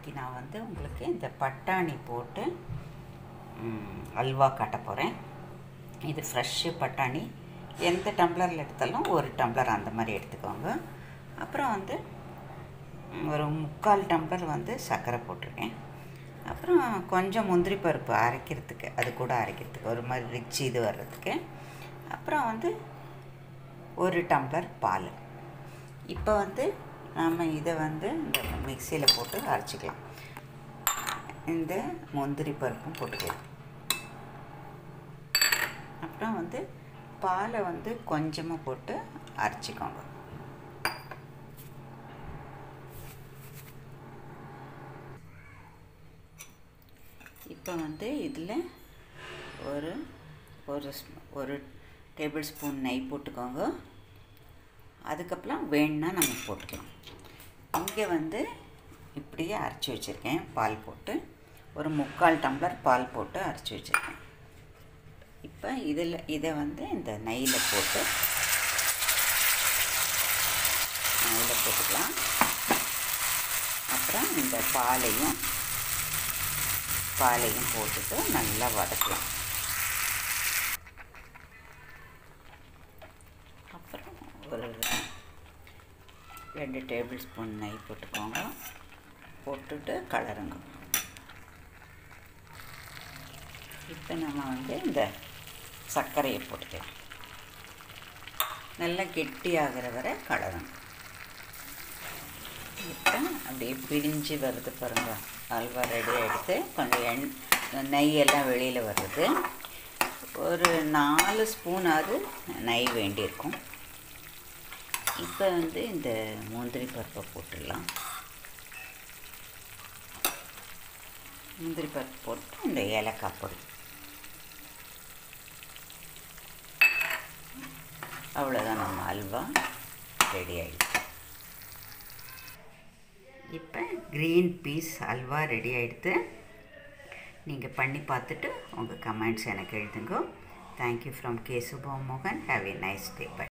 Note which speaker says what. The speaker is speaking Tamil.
Speaker 1: இன்னைக்கு நான் வந்து உங்களுக்கு இந்த பட்டாணி போட்டு ம், அல்வா காட்ட போகிறேன் இது ஃப்ரெஷ்ஷு பட்டாணி எந்த டம்ளரில் எடுத்தாலும் ஒரு டம்ளர் அந்த மாதிரி எடுத்துக்கோங்க அப்புறம் வந்து ம், ஒரு முக்கால் டம்ளர் வந்து சர்க்கரை போட்டிருக்கேன் அப்புறம் கொஞ்சம் முந்திரி பருப்பு அரைக்கிறதுக்கு அது கூட அரைக்கிறதுக்கு ஒரு மாதிரி ரிச் இது வர்றதுக்கு அப்புறம் வந்து ஒரு டம்ளர் பால் இப்போ வந்து நாம் இதை வந்து இந்த மிக்சியில் போட்டு அரைச்சிக்கலாம் இந்த முந்திரி பருப்பும் போட்டுக்கலாம் அப்புறம் வந்து பாலை வந்து கொஞ்சமாக போட்டு அரைச்சிக்கோங்க இப்போ வந்து இதில் ஒரு ஒரு ஸ்பூ- ஒரு டேபிள் ஸ்பூன் நெய் போட்டுக்கோங்க அதுக்கப்புறம் வேணுன்னா நம்ம போட்டுக்கலாம் இங்கே வந்து இப்படியே அரைச்சி வச்சுருக்கேன் பால் போட்டு ஒரு முக்கால் டம்ளர் பால் போட்டு அரைச்சி வச்சுருக்கேன் இப்போ இதில் இதை வந்து இந்த நெய்யில் போட்டு நெய்யில் போட்டுக்கலாம் அப்புறம் இந்த பாலையும் பாலையும் போட்டுட்டு நல்லா வதக்கலாம் அப்புறம் ஒரு ரெண்டு டேபிள் ஸ்பூன் நெய் போட்டுக்கோங்க போட்டுட்டு கலருங்க இப்போ நம்ம வந்து இந்த சர்க்கரையை போட்டுக்கலாம் நல்லா கெட்டியாகிற வரை கலருங்க இப்போ அப்படியே பிரிஞ்சு வருது பாருங்க அல்வா ரெடி ஆகிடுது கொஞ்சம் எண் நெய்யெல்லாம் வெளியில் வருது ஒரு நாலு ஸ்பூனாவது நெய் வேண்டியிருக்கும் இப்போ வந்து இந்த முந்திரி பருப்பை போட்டுடலாம் முந்திரி பருப்பு போட்டு இந்த ஏலக்காய் பொடி அவ்வளோதான் நம்ம அல்வா ரெடி ஆகிடுச்சு இப்போ க்ரீன் பீஸ் அல்வா ரெடி ஆகிடுது நீங்கள் பண்ணி பார்த்துட்டு உங்கள் கமெண்ட்ஸ் எனக்கு எழுதுங்க தேங்க்யூ ஃப்ரம் கே சுபா மோகன் have a nice day by